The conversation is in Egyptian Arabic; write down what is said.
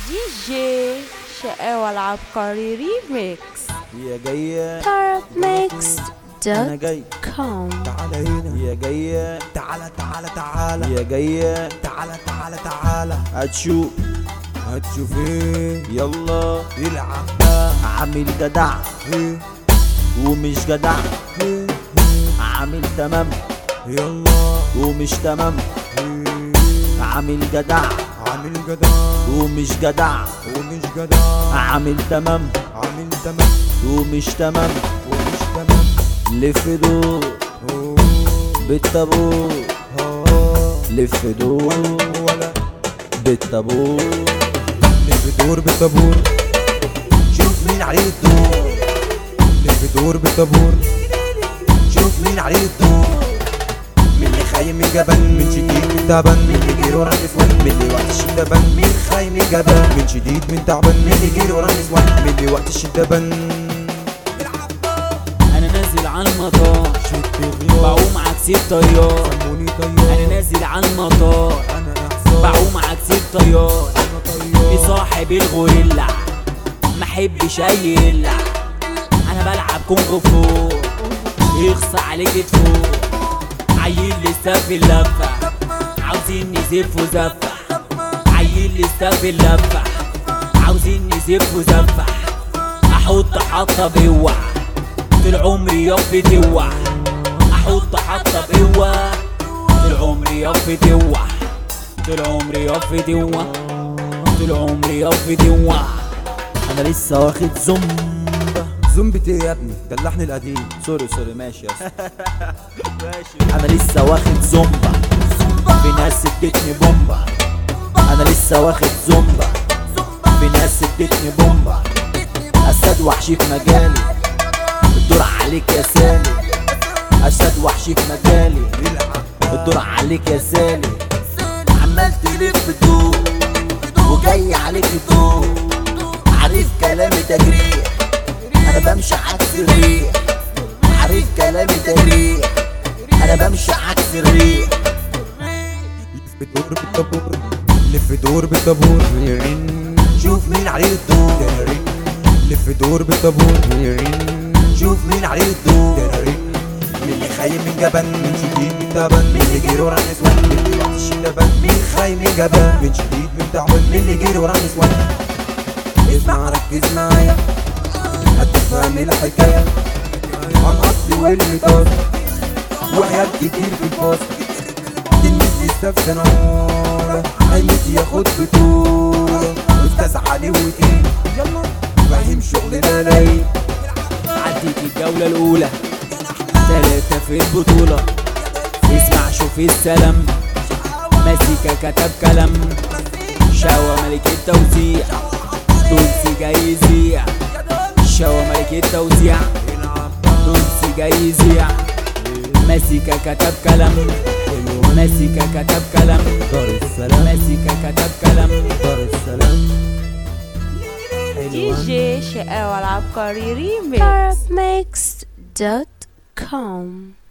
دي جي شقاوة العبقري ريميكس هي جاية therapmix.com أنا جاي تعالى هنا هي جاية تعالى تعالى تعالى هي جاية تعالى تعالى تعالى هتشوف هتشوف ايه يلا العب بقى عامل جدع ايه ومش جدع ايه عامل تمام يلا ومش تمام عامل جدع عامل جدع ومش جدع ومش جدع عامل تمام عامل تمام ومش تمام ومش تمام لف دور أوه، بالطابور آه، لف دور ولا بالطابور لف دور بالطابور شوف مين عليه الدور لف دور بالطابور شوف مين عليه الدور مين اللي خايم من جبل من شديد من تعبان مين اللي جير ورا النسوان مين اللي وقت الشدة بان مين خايم من جبل من شديد من تعبان مين اللي جير ورا النسوان مين اللي وقت الشدة بان انا نازل على المطار شد غيار بعوم عكس الطيار سموني انا طيار نازل على المطار انا احصار بعوم عكس الطيار انا طيار صاحب الغوريلا ما احبش اي يلا انا بلعب كونغ فو يخص عليك فوق عيل لسه في اللفه عاوزين نزف وزفه عيل لسه في اللفه عاوزين نزف وزفه احط حطه بيوع طول عمري يقف توع احط حطه بقوه طول عمري يقف توع طول عمري يقف توع طول عمري يقف توع انا لسه واخد زومبا زومبة ايه يا ابني ده اللحن القديم سوري سوري ماشي يا اسطى ماشي انا لسه واخد زومبا في ناس ادتني بومبا انا لسه واخد زومبا في ناس ادتني بومبا اسد وحشي في مجالي الدور عليك يا سالي اسد وحشي في مجالي الدور عليك يا سالي عمال تلف دور وجاي عليك الدور عارف كلامي تجريح انا بمشي عكس الريح عارف كلامي تجريح انا بمشي عكس الريح لف دور بالطابور لف دور بالطابور شوف مين عليه الدور لف دور بالطابور شوف مين عليه الدور مين اللي خايم من جبل من شديد من تعبان مين اللي جير ورا النسوان مين اللي وقت الشدة بان مين خايم من جبل من شديد من تعبان مين اللي جير ورا النسوان اسمع ركز معايا هتفهم الحكاية عن أصلي واللي طار وعيال كتير في الفصل تلميذ لسه في سنة أولى هيموت ياخد بطولة أستاذ علي وتين يلا فاهم شغل بلاي عديت الجولة الأولى تلاتة في البطولة اسمع شوف السلام ماسكة كتب كلام شاوى ملك التوزيع تونسي جاي يذيع شاوى ملك التوزيع تونسي جاي يذيع ماسكة كتب كلام ماسكة كتب كلام دار السلام ماسكة كتب كلام دار السلام دي جي شقاوة العبقري ريميكس therapmix.com